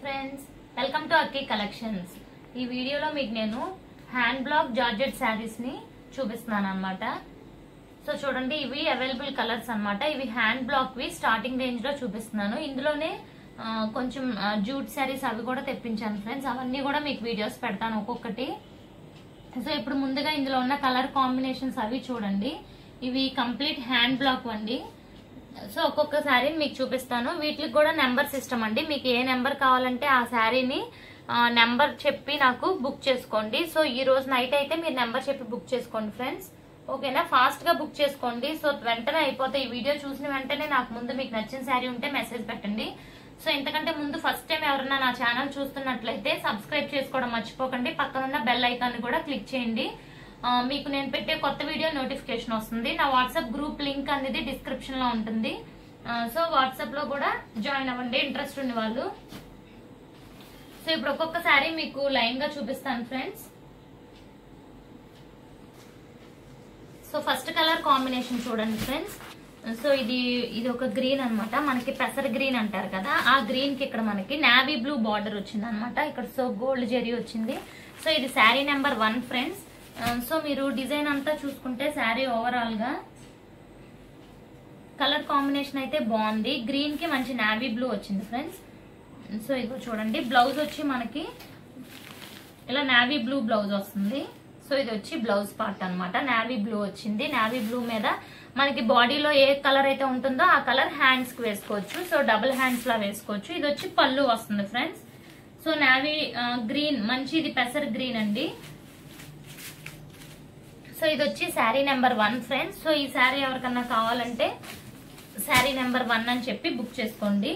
friends welcome to Akki collections ఈ వీడియోలో మీకు నేను హ్యాండ్ బ్లాక్ జార్జెట్ శారీస్ ని చూపిస్తున్నాను అనమాట సో చూడండి ఇవి అవైలబుల్ కలర్స్ అన్నమాట ఇవి హ్యాండ్ బ్లాక్ వి స్టార్టింగ్ రేంజ్ లో చూపిస్తున్నాను ఇందులోనే ఆ, కొంచెం జూట్ శారీస్ అవి కూడా తెప్పించాను ఫ్రెండ్స్ అవన్నీ కూడా మీకు వీడియోస్ పెడతాను ఒక్కొక్కటి సో ఇప్పుడు ముందుగా ఇందులో ఉన్న కలర్ కాంబినేషన్స్ అవి చూడండి ఇవి కంప్లీట్ హ్యాండ్ బ్లాక్ అండి సో ఒక్కొక్క శారీని మీకు చూపిస్తాను వీటికి కూడా నెంబర్ సిస్టమ్ అండి మీకు ఏ నెంబర్ కావాలంటే ఆ శారీని నెంబర్ చెప్పి నాకు బుక్ చేసుకోండి సో ఈ రోజు నైట్ అయితే మీరు నెంబర్ చెప్పి బుక్ చేసుకోండి ఫ్రెండ్స్ ఓకేనా ఫాస్ట్ గా బుక్ చేసుకోండి సో వెంటనే అయిపోతే ఈ వీడియో చూసిన వెంటనే నాకు ముందు మీకు నచ్చిన శారీ ఉంటే మెసేజ్ పెట్టండి సో ఇంతకంటే ముందు ఫస్ట్ టైం ఎవరన్నా నా ఛానల్ చూస్తున్నట్లయితే సబ్స్క్రైబ్ చేసుకోవడం మర్చిపోకండి పక్కనున్న బెల్ ఐకాన్ కూడా క్లిక్ చేయండి ఆ, మీకు నేను పెట్టే కొత్త వీడియో నోటిఫికేషన్ వస్తుంది నా వాట్సాప్ గ్రూప్ లింక్ అనేది డిస్క్రిప్షన్ లో ఉంటుంది ఆ, సో వాట్సాప్ లో కూడా జాయిన్ అవ్వండి ఇంట్రెస్ట్ ఉన్న వాళ్ళు సో ఇప్పుడు ఒక్కొక్క శారీ మీకు లైన్ గా చూపిస్తాను friends so first colour combination చూడండి ఫ్రెండ్స్ సో ఇది ఇది ఒక గ్రీన్ అన్నమాట మనకి పెసర గ్రీన్ అంటారు కదా ఆ గ్రీన్ కి ఇక్కడ మనకి నావీ బ్లూ బార్డర్ వచ్చింది అనమాట ఇక్కడ సో గోల్డ్ జెరీ వచ్చింది సో ఇది sari number one friends so మీరు డిజైన్ అంతా చూసుకుంటే శారీ ఓవరాల్ గా కలర్ కాంబినేషన్ అయితే బాగుంది గ్రీన్ కి మంచి నావీ బ్లూ వచ్చింది ఫ్రెండ్స్ సో ఇదిగో చూడండి బ్లౌజ్ వచ్చి మనకి ఇలా నావీ బ్లూ బ్లౌజ్ వస్తుంది సో ఇది వచ్చి బ్లౌజ్ పార్ట్ అన్నమాట నావీ బ్లూ వచ్చింది నావీ బ్లూ మీద మనకి బాడీలో ఏ కలర్ అయితే ఉంటుందో ఆ కలర్ హ్యాండ్స్ కి వేసుకోవచ్చు సో డబుల్ హ్యాండ్స్ లా వేసుకోవచ్చు ఇది వచ్చి పళ్ళు వస్తుంది ఫ్రెండ్స్ సో నావీ గ్రీన్ మంచి ఇది పెసర్ గ్రీన్ అండి సో ఇది వచ్చి sari number one friends so ఈ శారీ ఎవరికన్నా కావాలంటే శారీ నెంబర్ వన్ అని చెప్పి బుక్ చేసుకోండి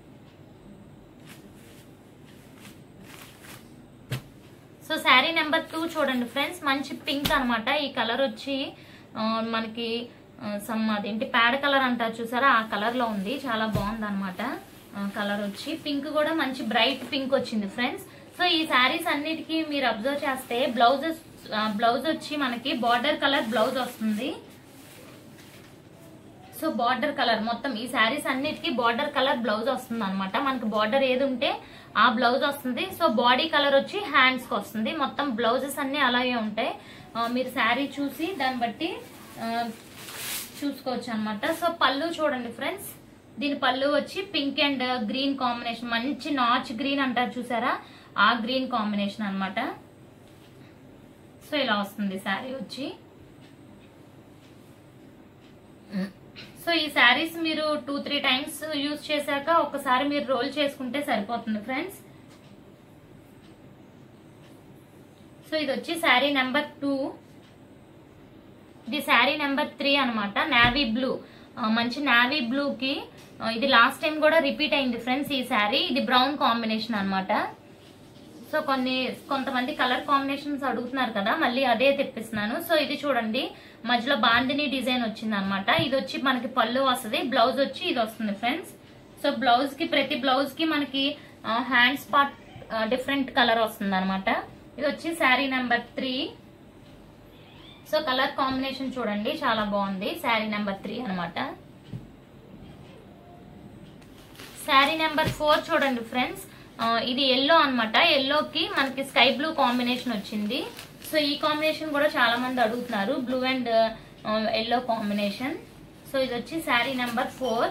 సో శారీ నెంబర్ టూ చూడండి ఫ్రెండ్స్ మంచి పింక్ అన్నమాట ఈ కలర్ వచ్చి ఆ, మనకి సమ్ అదేంటి ప్యాడ్ కలర్ అంటారు చూసారా ఆ కలర్ లో ఉంది చాలా బాగుంది అనమాట కలర్ వచ్చి పింక్ కూడా మంచి బ్రైట్ పింక్ వచ్చింది ఫ్రెండ్స్ సో ఈ శారీస్ అన్నిటికీ మీరు అబ్జర్వ్ చేస్తే బ్లౌజెస్ బ్లౌజ్ వచ్చి మనకి బార్డర్ కలర్ బ్లౌజ్ వస్తుంది సో బార్డర్ కలర్ మొత్తం ఈ శారీస్ అన్నిటికీ బార్డర్ కలర్ బ్లౌజ్ వస్తుంది అనమాట మనకి బార్డర్ ఏది ఉంటే ఆ బ్లౌజ్ వస్తుంది సో బాడీ కలర్ వచ్చి హ్యాండ్స్ కి వస్తుంది మొత్తం బ్లౌజెస్ అన్ని అలాగే ఉంటాయి ఆ, మీరు శారీ చూసి దాన్ని బట్టి ఆ, చూసుకోవచ్చు అనమాట సో పళ్ళు చూడండి ఫ్రెండ్స్ దీని పళ్ళు వచ్చి పింక్ అండ్ గ్రీన్ కాంబినేషన్ మంచి నాచ్ గ్రీన్ అంటారు చూసారా ఆ గ్రీన్ కాంబినేషన్ అన్నమాట సో ఇలా వస్తుంది శారీ వచ్చి సో ఈ శారీస్ మీరు టూ త్రీ టైమ్స్ యూజ్ చేశాక ఒకసారి మీరు రోల్ చేసుకుంటే సరిపోతుంది ఫ్రెండ్స్ సో ఇది వచ్చి శారీ నెంబర్ టూ ఇది శారీ నెంబర్ త్రీ అనమాట నావీ బ్లూ మంచి నావీ బ్లూ కి ఆ, ఇది లాస్ట్ టైం కూడా రిపీట్ అయింది ఫ్రెండ్స్ ఈ శారీ ఇది బ్రౌన్ కాంబినేషన్ అన్నమాట సో కొన్ని కొంతమంది కలర్ కాంబినేషన్స్ అడుగుతున్నారు కదా మళ్ళీ అదే తెప్పిస్తున్నాను సో ఇది చూడండి మధ్యలో బాందిని డిజైన్ వచ్చింది అనమాట ఇది వచ్చి మనకి పళ్ళు వస్తుంది బ్లౌజ్ వచ్చి ఇది వస్తుంది ఫ్రెండ్స్ సో బ్లౌజ్ కి ప్రతి బ్లౌజ్ కి మనకి హ్యాండ్స్ పార్ట్ డిఫరెంట్ కలర్ వస్తుంది అనమాట ఇది వచ్చి sari number three so colour combination చూడండి చాలా బాగుంది శారీ నెంబర్ త్రీ అనమాట శారీ నెంబర్ ఫోర్ చూడండి ఫ్రెండ్స్ ఆ, ఇది ఎల్లో అనమాట ఎల్లోకి మనకి స్కై బ్లూ కాంబినేషన్ వచ్చింది సో ఈ కాంబినేషన్ కూడా చాలా మంది అడుగుతున్నారు blue and yellow combination so ఇది వచ్చి sari number four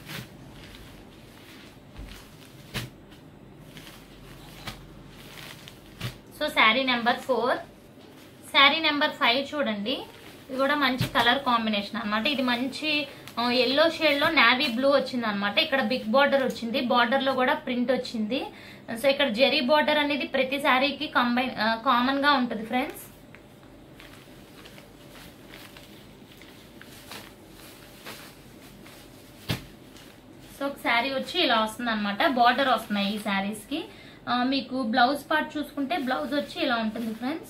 so sari number four sari number five చూడండి ఇది కూడా మంచి కలర్ కాంబినేషన్ అన్నమాట ఇది మంచి ఎల్లో షేడ్ లో నావీ బ్లూ వచ్చింది అనమాట ఇక్కడ బిగ్ బార్డర్ వచ్చింది బార్డర్ లో కూడా ప్రింట్ వచ్చింది సో ఇక్కడ జెరీ బార్డర్ అనేది ప్రతి శారీకి కంబైన్ కామన్ గా ఉంటుంది ఫ్రెండ్స్ సో ఒక శారీ వచ్చి ఇలా వస్తుంది అనమాట బార్డర్ వస్తున్నాయి ఈ శారీస్ కి ఆ, మీకు బ్లౌజ్ పార్ట్ చూసుకుంటే బ్లౌజ్ వచ్చి ఇలా ఉంటుంది ఫ్రెండ్స్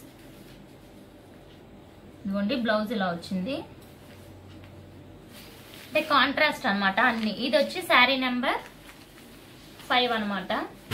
ఇదిగోండి బ్లౌజ్ ఇలా వచ్చింది అంటే కాంట్రాస్ట్ అన్నమాట అన్ని ఇది వచ్చి శారీ నెంబర్ ఫైవ్ అన్నమాట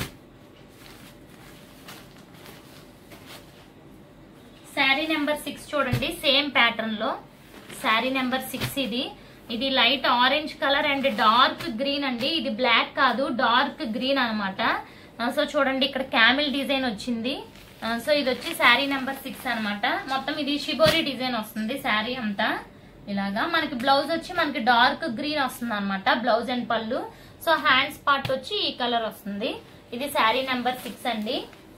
శారీ నెంబర్ సిక్స్ చూడండి సేమ్ ప్యాటర్న్ లో శారీ నెంబర్ సిక్స్ ఇది ఇది light orange colour and dark green అండి ఇది బ్లాక్ కాదు డార్క్ గ్రీన్ అనమాట ఆ, సో చూడండి ఇక్కడ క్యామిల్ డిజైన్ వచ్చింది ఆ, సో ఇది వచ్చి శారీ నెంబర్ సిక్స్ అన్నమాట మొత్తం ఇది షిబోరి డిజైన్ వస్తుంది శారీ అంతా ఇలాగా మనకి బ్లౌజ్ వచ్చి మనకి డార్క్ గ్రీన్ వస్తుంది అనమాట బ్లౌజ్ అండ్ పళ్ళు సో హ్యాండ్స్ పార్ట్ వచ్చి ఈ కలర్ వస్తుంది ఇది శారీ నెంబర్ సిక్స్ అండి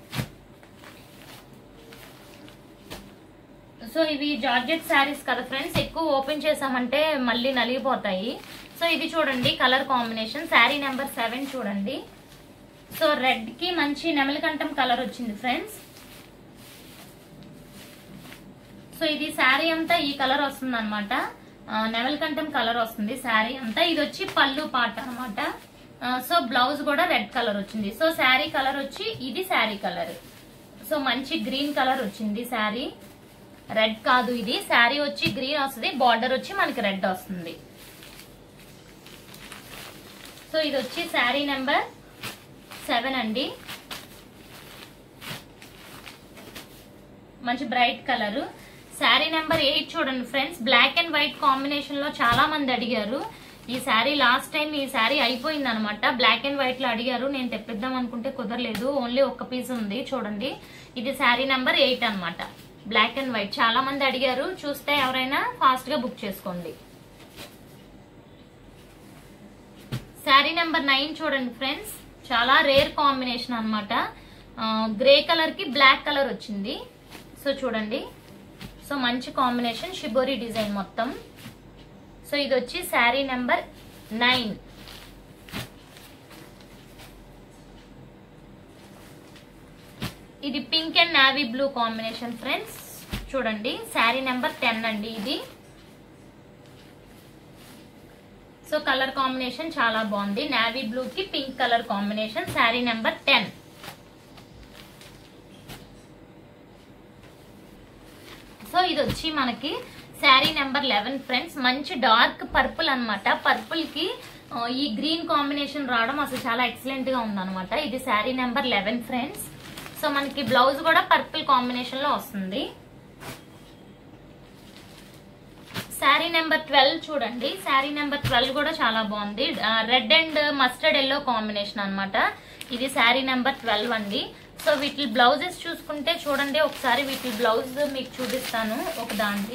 సో ఇవి జార్జెట్ శారీస్ కదా ఫ్రెండ్స్ ఎక్కువ ఓపెన్ చేసామంటే మళ్ళీ నలిగిపోతాయి సో ఇది చూడండి colour combination sari number seven చూడండి సో రెడ్ కి మంచి నెమలికంఠం కలర్ వచ్చింది ఫ్రెండ్స్ సో ఇది శారీ అంతా ఈ కలర్ వస్తుంది అనమాట నెమలికంఠం కలర్ వస్తుంది శారీ అంతా ఇది వచ్చి పళ్ళు పాట అనమాట సో బ్లౌజ్ కూడా రెడ్ కలర్ వచ్చింది సో శారీ కలర్ వచ్చి ఇది శారీ కలర్ సో మంచి గ్రీన్ కలర్ వచ్చింది శారీ రెడ్ కాదు ఇది శారీ వచ్చి గ్రీన్ వస్తుంది బార్డర్ వచ్చి మనకి రెడ్ వస్తుంది సో ఇది వచ్చి శారీ నెంబర్ సెవెన్ అండి మంచి bright colour sari number eight చూడండి friends black and white combination లో చాలా మంది అడిగారు ఈ శారీ లాస్ట్ టైం ఈ శారీ అయిపోయింది అనమాట బ్లాక్ అండ్ వైట్ లో అడిగారు నేను తెప్పిద్దాం అనుకుంటే కుదరలేదు ఓన్లీ ఒక్క పీస్ ఉంది చూడండి ఇది శారీ నెంబర్ ఎయిట్ అన్నమాట బ్లాక్ అండ్ వైట్ చాలా మంది అడిగారు చూస్తే ఎవరైనా ఫాస్ట్ గా బుక్ చేసుకోండి శారీ నెంబర్ నైన్ చూడండి ఫ్రెండ్స్ చాలా రేర్ కాంబినేషన్ అనమాట గ్రే కలర్ కి బ్లాక్ కలర్ వచ్చింది సో చూడండి సో మంచి కాంబినేషన్ షిబోరి డిజైన్ మొత్తం సో ఇది వచ్చి శారీ నెంబర్ నైన్ ఇది pink and navy blue combination friends చూడండి శారీ నెంబర్ టెన్ అండి ఇది సో కలర్ కాంబినేషన్ చాలా బాగుంది నావీ బ్లూ కి pink colour combination sari number ten so ఇది వచ్చి మనకి శారీ నెంబర్ లెవెన్ ఫ్రెండ్స్ మంచి డార్క్ పర్పుల్ అన్నమాట పర్పుల్ కి ఆ, ఈ గ్రీన్ కాంబినేషన్ రావడం అసలు చాలా ఎక్సలెంట్ గా ఉందన్నమాట ఇది sari number eleven friends so మనకి బ్లౌజ్ కూడా పర్పుల్ కాంబినేషన్ లో వస్తుంది శారీ నెంబర్ ట్వెల్వ్ చూడండి శారీ నెంబర్ ట్వెల్వ్ కూడా చాలా బాగుంది red and mustard yellow combination అన్నమాట ఇది శారీ నెంబర్ ట్వెల్వ్ అండి సో వీటి బ్లౌజెస్ చూసుకుంటే చూడండి ఒకసారి వీటి బ్లౌజ్ మీకు చూపిస్తాను ఒక దాంట్లో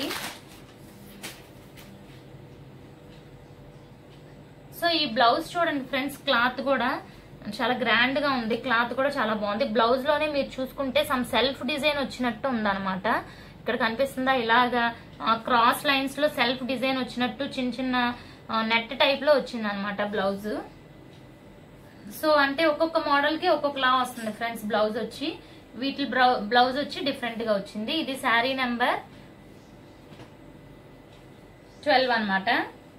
సో ఈ బ్లౌజ్ చూడండి ఫ్రెండ్స్ క్లాత్ కూడా చాలా గ్రాండ్ గా ఉంది క్లాత్ కూడా చాలా బాగుంది బ్లౌజ్ లోనే మీరు చూసుకుంటే సమ్ సెల్ఫ్ డిజైన్ వచ్చినట్టు ఉందన్నమాట ఇక్కడ కనిపిస్తుందా ఇలాగా క్రాస్ లైన్స్ లో సెల్ఫ్ డిజైన్ వచ్చినట్టు చిన్న చిన్న నెట్ టైప్ లో వచ్చింది అనమాట బ్లౌజ్ సో అంటే ఒక్కొక్క మోడల్ కి ఒక్కొక్కలా వస్తుంది ఫ్రెండ్స్ బ్లౌజ్ వచ్చి వీటి బ్లౌజ్ వచ్చి డిఫరెంట్ గా వచ్చింది ఇది శారీ నెంబర్ ట్వెల్వ్ అన్నమాట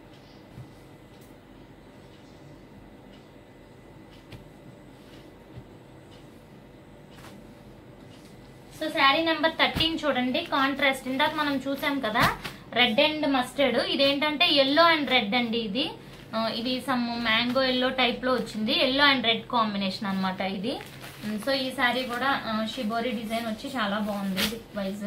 సో శారీ నెంబర్ థర్టీన్ చూడండి కాంట్రాస్ట్ ఇందాక మనం చూసాం కదా రెడ్ అండ్ మస్టర్డ్ ఇదేంటంటే ఎల్లో అండ్ రెడ్ అండి ఇది ఆ, ఇది సమ్ మ్యాంగో ఎల్లో టైప్ లో వచ్చింది ఎల్లో అండ్ రెడ్ కాంబినేషన్ అన్నమాట ఇది ఉమ్, సో ఈ శారీ కూడా ఆ, షిబోరి డిజైన్ వచ్చి చాలా బాగుంది లుక్ వైజ్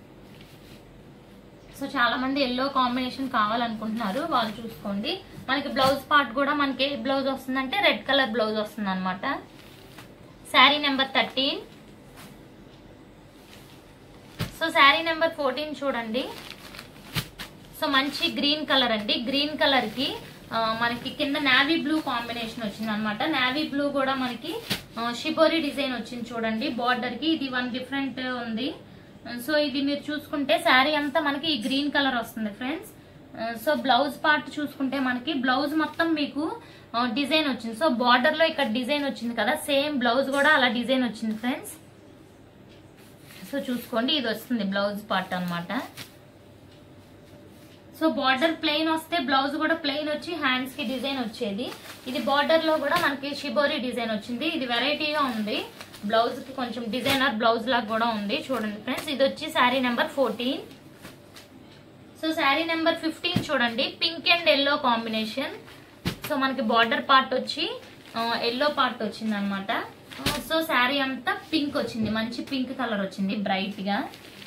సో చాలా మంది ఎల్లో కాంబినేషన్ కావాలనుకుంటున్నారు వాళ్ళు చూసుకోండి మనకి బ్లౌజ్ పార్ట్ కూడా మనకి ఏ బ్లౌజ్ వస్తుందంటే రెడ్ కలర్ బ్లౌజ్ వస్తుంది అనమాట sari number thirteen so sari number fourteen చూడండి సో మంచి గ్రీన్ కలర్ అండి గ్రీన్ కలర్ కి ఆ, మనకి కింద నావీ బ్లూ కాంబినేషన్ వచ్చింది అనమాట నావీ బ్లూ కూడా మనకి ఆ, షిబోరి డిజైన్ వచ్చింది చూడండి బార్డర్ కి ఇది వన్ డిఫరెంట్ ఉంది సో ఇది మీరు చూసుకుంటే శారీ అంతా మనకి ఈ గ్రీన్ కలర్ వస్తుంది ఫ్రెండ్స్ సో బ్లౌజ్ పార్ట్ చూసుకుంటే మనకి బ్లౌజ్ మొత్తం మీకు డిజైన్ వచ్చింది సో బార్డర్ లో ఇక్కడ డిజైన్ వచ్చింది కదా సేమ్ బ్లౌజ్ కూడా అలా డిజైన్ వచ్చింది ఫ్రెండ్స్ సో చూసుకోండి ఇది వస్తుంది బ్లౌజ్ పార్ట్ అన్నమాట సో బార్డర్ ప్లెయిన్ వస్తే బ్లౌజ్ కూడా ప్లెయిన్ వచ్చి హ్యాండ్స్ కి డిజైన్ వచ్చేది ఇది బార్డర్ లో కూడా మనకి షిబోరి డిజైన్ వచ్చింది ఇది వెరైటీగా ఉంది బ్లౌజ్ కి కొంచెం డిజైనర్ బ్లౌజ్ లాగా కూడా ఉంది చూడండి ఫ్రెండ్స్ ఇది వచ్చి sari number fourteen so sari number fifteen చూడండి pink and yellow combination so మనకి బార్డర్ పార్ట్ వచ్చి ఎల్లో పార్ట్ వచ్చింది అనమాట సో శారీ అంతా పింక్ వచ్చింది మంచి పింక్ కలర్ వచ్చింది బ్రైట్ గా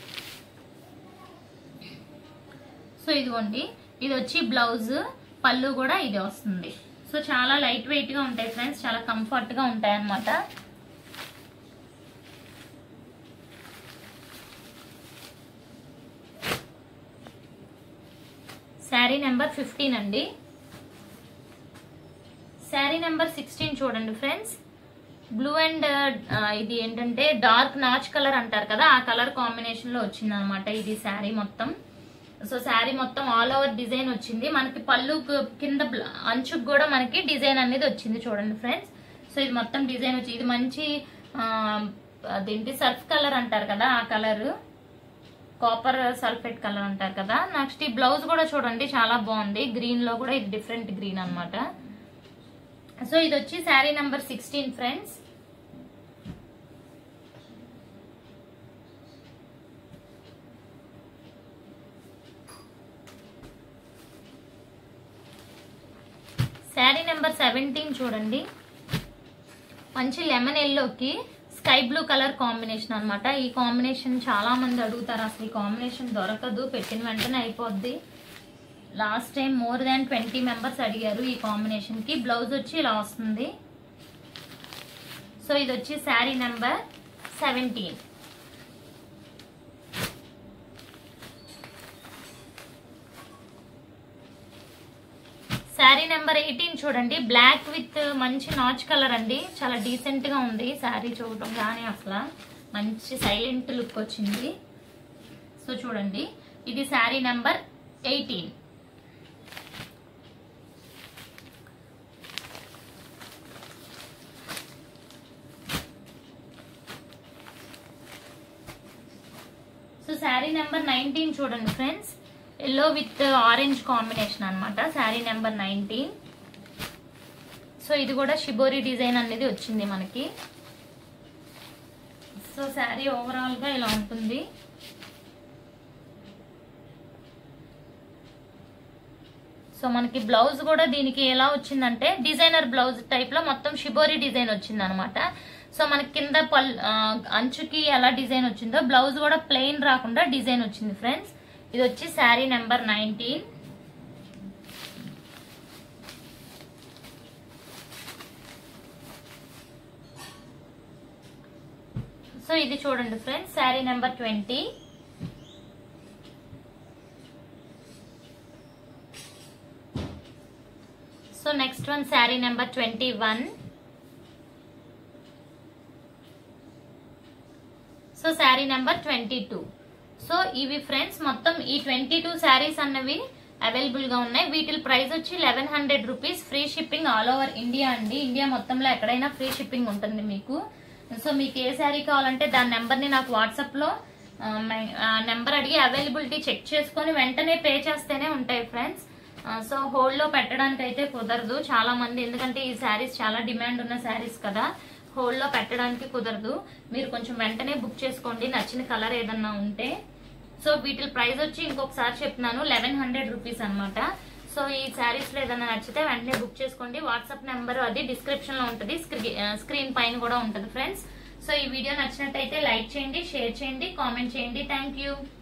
సో ఇదిగోండి ఇది వచ్చి బ్లౌజ్ పళ్ళు కూడా ఇది వస్తుంది సో చాలా లైట్ వెయిట్ గా ఉంటాయి ఫ్రెండ్స్ చాలా కంఫర్ట్ గా ఉంటాయి అన్నమాట శారీ నెంబర్ ఫిఫ్టీన్ అండి శారీ నెంబర్ సిక్స్టీన్ చూడండి ఫ్రెండ్స్ బ్లూ అండ్ ఇది ఏంటంటే డార్క్ నాచ్ కలర్ అంటారు కదా ఆ కలర్ కాంబినేషన్ లో వచ్చింది అనమాట ఇది శారీ మొత్తం సో శారీ మొత్తం ఆల్ ఓవర్ డిజైన్ వచ్చింది మనకి పళ్ళు కు- కింద బ్ల- అంచుకు కూడా మనకి డిజైన్ అనేది వచ్చింది చూడండి ఫ్రెండ్స్ సో ఇది మొత్తం డిజైన్ వచ్చి ఇది మంచి ఆ, అదేంటి సర్ఫ్ కలర్ అంటారు కదా ఆ కలర్ కాపర్ సల్ఫేట్ కలర్ అంటారు కదా నెక్స్ట్ ఈ బ్లౌజ్ కూడా చూడండి చాలా బాగుంది గ్రీన్ లో కూడా ఇది డిఫరెంట్ గ్రీన్ అన్నమాట సో ఇది వచ్చి sari number sixteen friends sari number seventeen చూడండి మంచి లెమన్ ఎల్లోకి స్కై బ్లూ కలర్ కాంబినేషన్ అన్నమాట ఈ కాంబినేషన్ చాలా మంది అడుగుతారు అసలు ఈ కాంబినేషన్ దొరకదు పెట్టిన వెంటనే అయిపోద్ది last time more than twenty members అడిగారు ఈ కాంబినేషన్ కి బ్లౌజ్ వచ్చి ఇలా వస్తుంది సో ఇది వచ్చి sari number seventeen sari number eighteen చూడండి బ్లాక్ విత్ మంచి నాచ్ కలర్ అండి చాలా డీసెంట్ గా ఉంది శారీ చూడటం కానీ అసలు మంచి సైలెంట్ లుక్ వచ్చింది సో చూడండి ఇది sari number eighteen so sari number nineteen చూడండి friends yellow with orange combination అన్నమాట శారీ నెంబర్ నైన్టీన్ సో ఇది కూడా షిబోరి డిజైన్ అనేది వచ్చింది మనకి సో శారీ ఓవరాల్ గా ఇలా ఉంటుంది సో మనకి బ్లౌజ్ కూడా దీనికి ఎలా వచ్చిందంటే డిజైనర్ బ్లౌజ్ టైప్ లో మొత్తం షిబోరి డిజైన్ వచ్చింది అనమాట సో మనకి కింద పల్ ఆ, అంచుకి ఎలా డిజైన్ వచ్చిందో బ్లౌజ్ కూడా ప్లెయిన్ రాకుండా డిజైన్ వచ్చింది ఫ్రెండ్స్ ఇది వచ్చి శారీ నెంబర్ నైన్టీన్ సో ఇది చూడండి friends sari number twenty so next one sari number twenty one so sari number twenty two so ఇవి ఫ్రెండ్స్ మొత్తం ఈ ట్వంటీ టూ శారీస్ అన్నవి అవైలబుల్ గా ఉన్నాయి వీటి ప్రైస్ వచ్చి eleven hundred rupees free shipping all over India అండి ఇండియా మొత్తంలో ఎక్కడైనా ఫ్రీ షిప్పింగ్ ఉంటుంది మీకు సో మీకు ఏ శారీ కావాలంటే దాని నెంబర్ ని నాకు వాట్సాప్ లో నెంబర్ అడిగి అవైలబిలిటీ చెక్ చేసుకొని వెంటనే పే చేస్తేనే ఉంటాయి ఫ్రెండ్స్ సో హోల్డ్ లో పెట్టడానికి అయితే కుదరదు చాలా మంది ఎందుకంటే ఈ శారీస్ చాలా డిమాండ్ ఉన్న శారీస్ కదా హోల్డ్ లో పెట్టడానికి కుదరదు మీరు కొంచెం వెంటనే బుక్ చేసుకోండి నచ్చిన కలర్ ఏదన్నా ఉంటే సో వీటి ప్రైస్ వచ్చి ఇంకొకసారి చెప్తున్నాను లెవెన్ హండ్రెడ్ రూపీస్ అనమాట సో ఈ శారీస్ లో ఏదైనా నచ్చితే వెంటనే బుక్ చేసుకోండి వాట్సాప్ నెంబర్ అది డిస్క్రిప్షన్ లో ఉంటుంది స్క్రీన్ పైన కూడా ఉంటుంది ఫ్రెండ్స్ సో ఈ వీడియో నచ్చినట్టయితే లైక్ చేయండి షేర్ చేయండి కామెంట్ చేయండి థ్యాంక్ యూ